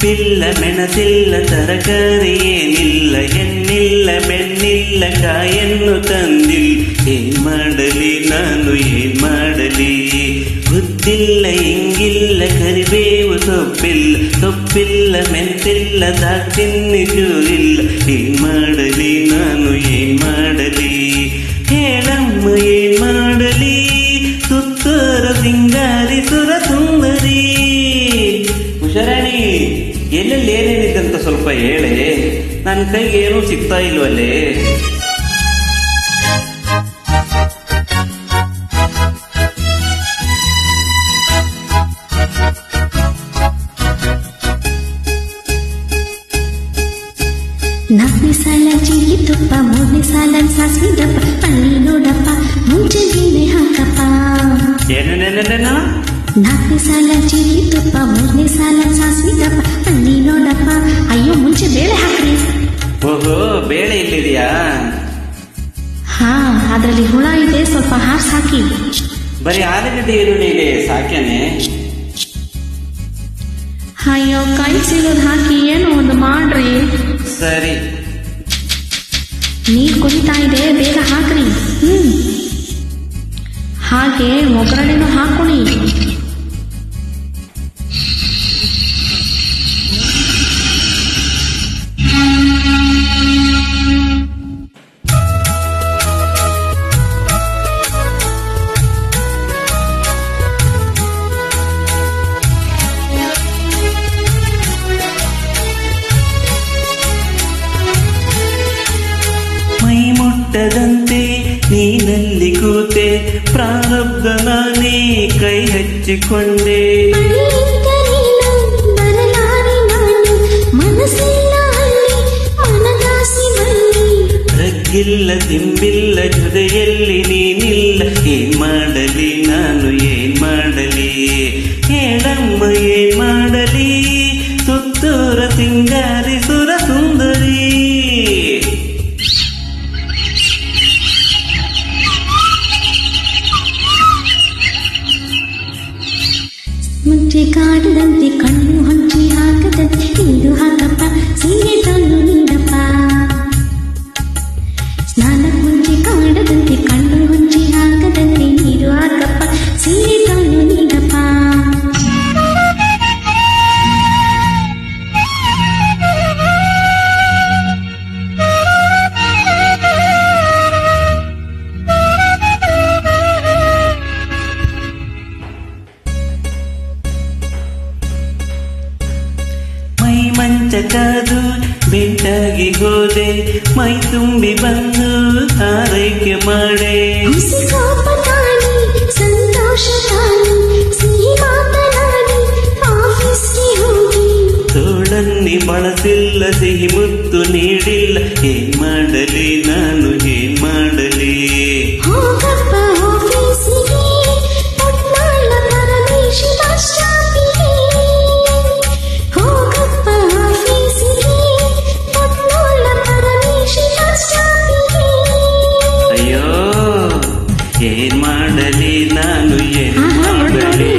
ಉಪ್ಪಿಲ್ಲ ಮೆಣಸಿಲ್ಲ ತರಕಾರಿ ಏನಿಲ್ಲ ಎಣ್ಣಿಲ್ಲ ಬೆಣ್ಣಿಲ್ಲ ಕಾಯನ್ನು ತಂದಿಲ್ಲ ಏನ್ ಮಾಡಲಿ ನಾನು ಏನ್ ಮಾಡಲಿ ಗೊತ್ತಿಲ್ಲ ಹಿಂಗಿಲ್ಲ ಕರಿಬೇವು ಸೊಪ್ಪಿಲ್ಲ ಸೊಪ್ಪಿಲ್ಲ ಮೆಂತಿಲ್ಲ ದಾಕ್ಷಿಣ್ಯ ಚೂರಿಲ್ಲ ಏನ್ ಮಾಡಲಿ ನಾನು ಏನ್ ಮಾಡಲಿ ಹೇಳಮ್ಮ ಏನ್ ಮಾಡಲಿ ಸುತ್ತೂರ ಸಿಂಗಾರಿ ಸುರ ಸುಂದರಿ ಹುಷಾರಾಣಿ ಎಲ್ಲೆಲ್ಲಿ ಏನೇನಿದ್ದಂತ ಸ್ವಲ್ಪ ಹೇಳೆ ನನ್ನ ಕೈಗೆ ಏನೂ ಸಿಗ್ತಾ ಇಲ್ವಲ್ಲೇ ನಾಲ್ಕನೇ ಸಾಲ ಜೀರಿಗೆ ತುಪ್ಪ ಮೂರನೇ ಸಾಲ ಸಾಸಿವೆ ದಪ್ಪ ಅಲ್ಲಿ ನೋಡಪ್ಪ ಮುಂಚೆ ಎಣ್ಣೆ ಹಾಕಪ್ಪ ಏನೇನೇನೇನ ನಾಲ್ಕನೇ ಸಾಲ ಜೀರಿಗೆ ತುಪ್ಪ ಮೂರನೇ ಸಾಲ ಸಾಸಿವೆ ದಪ್ಪ ಅಲ್ಲಿ ನೋಡಪ್ಪ ಅಯ್ಯೋ ಮುಂಚೆ ಬೇಳೆ ಹಾಕ್ರಿ ಓಹೋ ಬೇಳೆ ಇಲ್ಲಿದೆಯಾ ಹಾ ಅದ್ರಲ್ಲಿ ಹುಳ ಇದೆ ಸ್ವಲ್ಪ ಹಾರ್ಸ್ ಹಾಕಿ ಬರೀ ಆಲೂಗಡ್ಡೆ ಈರುಳ್ಳಿ ಇದೆ ಸಾಕೇನೆ ಅಯ್ಯೋ ಕೈ ಸಿಗೋದು ಹಾಕಿ ಏನೋ ಒಂದು ಮಾಡ್ರಿ ಸರಿ ನೀರ್ ಕುದಿತಾ ಇದೆ ಬೇಗ ಹಾಕ್ರಿ ಹ್ಮ್ ಹಾಗೆ ಒಗ್ಗರಣೆನೂ ಹಾಕೊಳ್ಳಿ ಮೈ ಮುಟ್ಟದಂತೆ ನೀನಲ್ಲಿ ಕೂತೆ ಪ್ರಾರಬ್ಧ ನಾನೇ ಕೈ ಹಚ್ಚಿಕೊಂಡೆ ರಗ್ಗಿಲ್ಲ ತಿಂಬಿಲ್ಲ ಜೊತೆಯಲ್ಲಿ ನೀನಿಲ್ಲ ಏನ್ ಮಾಡಲಿ ನಾನು ಏನ್ ಮಾಡಲಿ ಹೇಳಮ್ಮ ಏನ್ ಮಾಡಲಿ ಸುತ್ತೂರ ಸಿಂಗಾರಿ ಸುರ ಸುಂದರಿ ಮುಂಚೆ ಕಾಡದಂತೆ ಕಣ್ಣು ಹಂಚಿ ಹಾಕದಂತೆ ನೀರು ಹಾಕಪ್ಪ ಸೀರೆ ತಂದು ನೀಡಪ್ಪ ಸ್ನಾನಕ್ಕೆ ಮುಂಚೆ ಕಾಡದಂತೆ ಕಣ್ಣು ಹಂಚಿ ಹಾಕದಂತೆ ನೀರು ಹಾಕಪ್ಪ ಸೀರೆ ತಂದು ನೀಡಪ್ಪ ಮೈ ಮಂಚ ಕಾದು ಬೆಂಟಾಗಿ ಹೋದೆ ಮೈ ತುಂಬಿ ಬಂದು ಆರೈಕೆ ಮಾಡೆ ಹುಸಿ ಕೋಪ ತಾಳಿ ಸಂತೋಷ ತಾಳಿ ಸಿಹಿ ಮಾತನಾಡಿ ಆಫೀಸ್ಗೆ ಹೋಗಿ ತೋಳನ್ನಿ ಬಳಸಿಲ್ಲ ಸಿಹಿ ಮುತ್ತು ನೀಡಿಲ್ಲ ಏನ್ ಮಾಡಲಿ ನಾನು ಏನ್ ಮಾಡಲಿ ಹೋಗಪ್ಪ ಆಫೀಸಿಗೆ ಪಟ್ನಾಳ ಪರಮೇಶಿ ಬಸ್ ಸ್ಟಾಪಿಗೆ ಹೋಗಪ್ಪ ಆಫೀಸಿಗೆ ಪಟ್ನಾಳ ಪರಮೇಶಿ ಬಸ್ ಸ್ಟಾಪಿಗೆ ಅಯ್ಯೋ ಏನ್ ಮಾಡಲಿ ನಾನು ಏನ್ ಆಹಾ, ನೋಡಿ, ಮಾಡಲಿ